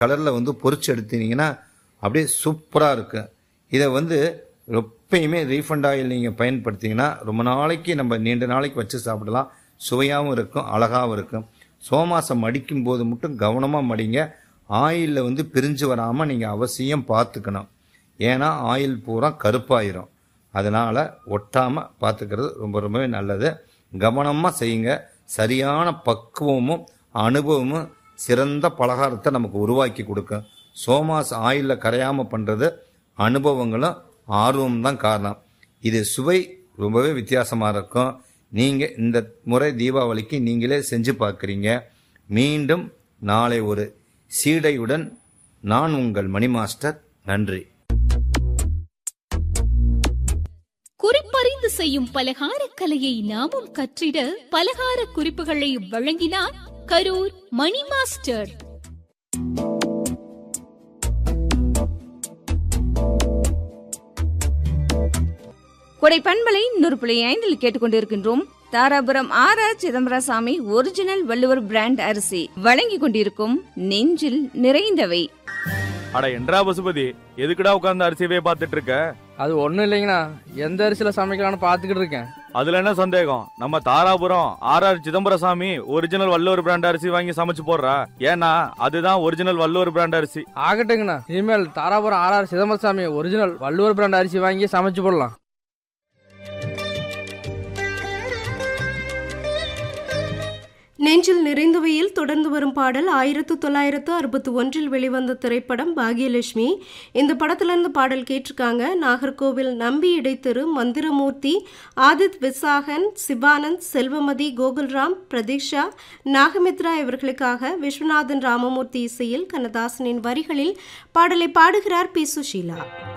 கலரில் வந்து பொரிச்சு எடுத்தீங்கன்னா அப்படியே சூப்பராக இருக்கும் இதை வந்து எப்பயுமே ரீஃபண்ட் ஆயில் நீங்கள் பயன்படுத்திங்கன்னா ரொம்ப நாளைக்கு நம்ம நீண்ட நாளைக்கு வச்சு சாப்பிடலாம் சுவையாகவும் இருக்கும் அழகாகவும் இருக்கும் சோமாசம் மடிக்கும் போது மட்டும் கவனமாக மடிங்க ஆயிலில் வந்து பிரிஞ்சு வராமல் நீங்கள் அவசியம் பார்த்துக்கணும் ஏன்னா ஆயில் பூரா கருப்பாயிரும் அதனால் ஒட்டாமல் பார்த்துக்கிறது ரொம்ப ரொம்பவே நல்லது கவனமாக செய்யுங்க சரியான பக்குவமும் அனுபவமும் சிறந்த பலகாரத்தை நமக்கு உருவாக்கி கொடுக்கும் சோமாஸ் ஆயிலில் கரையாமல் பண்ணுறது அனுபவங்களும் ஆர்வம் தான் காரணம் இது சுவை ரொம்பவே வித்தியாசமாக இருக்கும் நீங்கள் இந்த முறை தீபாவளிக்கு நீங்களே செஞ்சு பார்க்குறீங்க மீண்டும் நாளை ஒரு சீடையுடன் நான் உங்கள் மணி மாஸ்டர் நன்றி குறிப்பறிந்து செய்யும் பலகார கலையை நாமும் கற்றிட பலகார குறிப்புகளை வழங்கினார் கரூர் மணி மாஸ்டர் கொடை பண்பலை நூறு புள்ளி ஐந்தில் கேட்டுக்கொண்டிருக்கின்றோம் Dharapuram R R Chidambarasamy original Valluvar brand அரிசி வழங்கிக் கொண்டிருக்கும் நெஞ்சில் நிறைந்தவை அட என்றா பசுபதி எதுக்குடா உட்கார்ந்து அரிசியவே பார்த்துட்டு இருக்க அது ஒண்ணும் இல்லைங்கண்ணா எந்த அரிசியில சமைக்கலாம்னு பாத்துக்கிட்டு இருக்கேன் அதுல என்ன சந்தேகம் நம்ம Dharapuram R R Chidambarasamy original Valluvar brand அரிசி வாங்கி சமைச்சு போடுறா ஏன்னா அதுதான் ஒரிஜினல் வள்ளுவர் பிராண்ட் அரிசி ஆகட்டுங்கண்ணா இனிமேல் Dharapuram R R Chidambarasamy original Valluvar brand அரிசி வாங்கி சமைச்சு போடலாம் நெஞ்சில் நிறைந்தவையில் தொடர்ந்து வரும் பாடல் ஆயிரத்து தொள்ளாயிரத்து அறுபத்தி ஒன்றில் வெளிவந்த திரைப்படம் பாக்யலட்சுமி இந்த படத்திலிருந்து பாடல் கேட்டிருக்காங்க நாகர்கோவில் நம்பி இடைத்தெரு மந்திரமூர்த்தி ஆதித் விசாகன் சிவானந்த் செல்வமதி கோகுல்ராம் பிரதீஷா நாகமித்ரா இவர்களுக்காக விஸ்வநாதன் ராமமூர்த்தி இசையில் கண்ணதாசனின் வரிகளில் பாடலை பாடுகிறார் பி சுஷீலா